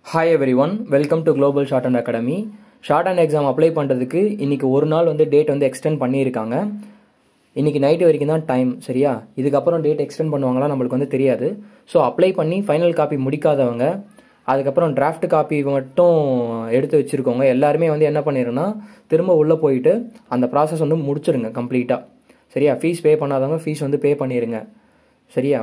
hi everyone welcome to global shorthand academy shorthand exam apply பண்ணுறதுக்கு இன்னைக்கு ஒரு நாள் வந்து டேட் வந்து எக்ஸ்டெண்ட் பண்ணியிருக்காங்க இன்னைக்கு நைட்டு வரைக்கும் தான் டைம் சரியா இதுக்கப்புறம் டேட் எக்ஸ்டெண்ட் பண்ணுவாங்களா நம்மளுக்கு வந்து தெரியாது ஸோ அப்ளை பண்ணி ஃபைனல் காப்பி முடிக்காதவங்க அதுக்கப்புறம் டிராஃப்ட் காப்பி மட்டும் எடுத்து வச்சுருக்கோங்க எல்லாருமே வந்து என்ன பண்ணிடுங்கன்னா திரும்ப உள்ளே போயிட்டு அந்த ப்ராசஸ் வந்து முடிச்சிருங்க கம்ப்ளீட்டாக சரியா ஃபீஸ் பே பண்ணாதவங்க ஃபீஸ் வந்து பே பண்ணிடுங்க சரியா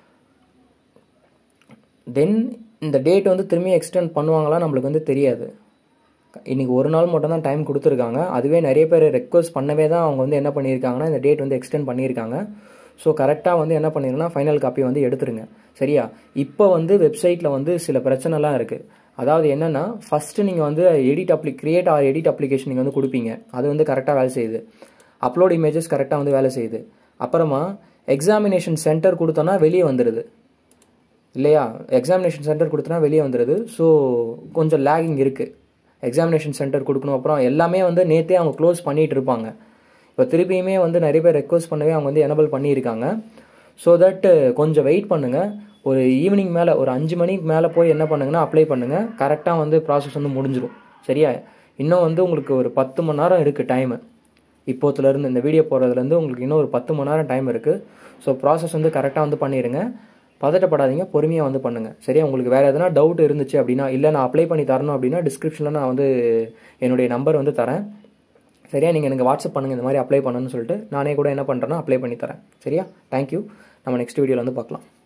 தென் இந்த டேட் வந்து திரும்பி எக்ஸ்டெண்ட் பண்ணுவாங்களா நம்மளுக்கு வந்து தெரியாது இன்னைக்கு ஒரு நாள் மட்டும் தான் டைம் கொடுத்துருக்காங்க அதுவே நிறைய பேர் ரெக்வஸ்ட் பண்ணவே தான் அவங்க வந்து என்ன பண்ணியிருக்காங்கன்னா இந்த டேட் வந்து எக்ஸ்டெண்ட் பண்ணியிருக்காங்க ஸோ கரெக்டாக வந்து என்ன பண்ணிருங்கன்னா ஃபைனல் காப்பி வந்து எடுத்துருங்க சரியா இப்போ வந்து வெப்சைட்டில் வந்து சில பிரச்சனைலாம் இருக்குது அதாவது என்னென்னா ஃபஸ்ட்டு நீங்கள் வந்து edit apply create or edit application நீங்கள் வந்து கொடுப்பீங்க அது வந்து கரெக்டாக வேலை செய்யுது அப்லோட் இமேஜஸ் கரெக்டாக வந்து வேலை செய்யுது அப்புறமா எக்ஸாமினேஷன் சென்டர் கொடுத்தோன்னா வெளியே வந்துடுது இல்லையா எக்ஸாமினேஷன் சென்டர் கொடுத்தனா வெளியே வந்துடுது ஸோ கொஞ்சம் லேகிங் இருக்குது எக்ஸாமினேஷன் சென்டர் கொடுக்கணும் அப்புறம் எல்லாமே வந்து நேற்றே அவங்க க்ளோஸ் பண்ணிகிட்டு இருப்பாங்க இப்போ திருப்பியுமே வந்து நிறைய பேர் ரெக்வஸ்ட் பண்ணவே அவங்க வந்து எனபிள் பண்ணியிருக்காங்க ஸோ தட் கொஞ்சம் வெயிட் பண்ணுங்கள் ஒரு ஈவினிங் மேலே ஒரு அஞ்சு மணிக்கு மேலே போய் என்ன பண்ணுங்கன்னா அப்ளை பண்ணுங்கள் கரெக்டாக வந்து ப்ராசஸ் வந்து முடிஞ்சிடும் சரியா இன்னும் வந்து உங்களுக்கு ஒரு பத்து மணி நேரம் இருக்குது டைமு இப்போத்துலேருந்து இந்த வீடியோ போடுறதுலேருந்து உங்களுக்கு இன்னும் ஒரு பத்து மணி நேரம் டைம் இருக்குது ஸோ ப்ராசஸ் வந்து கரெக்டாக வந்து பண்ணிடுங்க பதட்டப்படாதீங்க பொறுமையாக வந்து பண்ணுங்கள் சரியா உங்களுக்கு வேறு எதனா டவுட் இருந்துச்சு அப்படின்னா இல்லை நான் அப்ளை பண்ணி தரணும் அப்படின்னா டிஸ்கிரிப்ஷனில் நான் வந்து என்னுடைய நம்பர் வந்து தரேன் சரியா நீங்கள் எனக்கு வாட்ஸ்அப் பண்ணுங்கள் இந்த மாதிரி அப்ளை பண்ணணும்னு சொல்லிட்டு நானே கூட என்ன பண்ணுறேன்னா அப்ளை பண்ணி தரேன் சரியா தேங்க்யூ நம்ம நெக்ஸ்ட் வீடியோவில் வந்து பார்க்கலாம்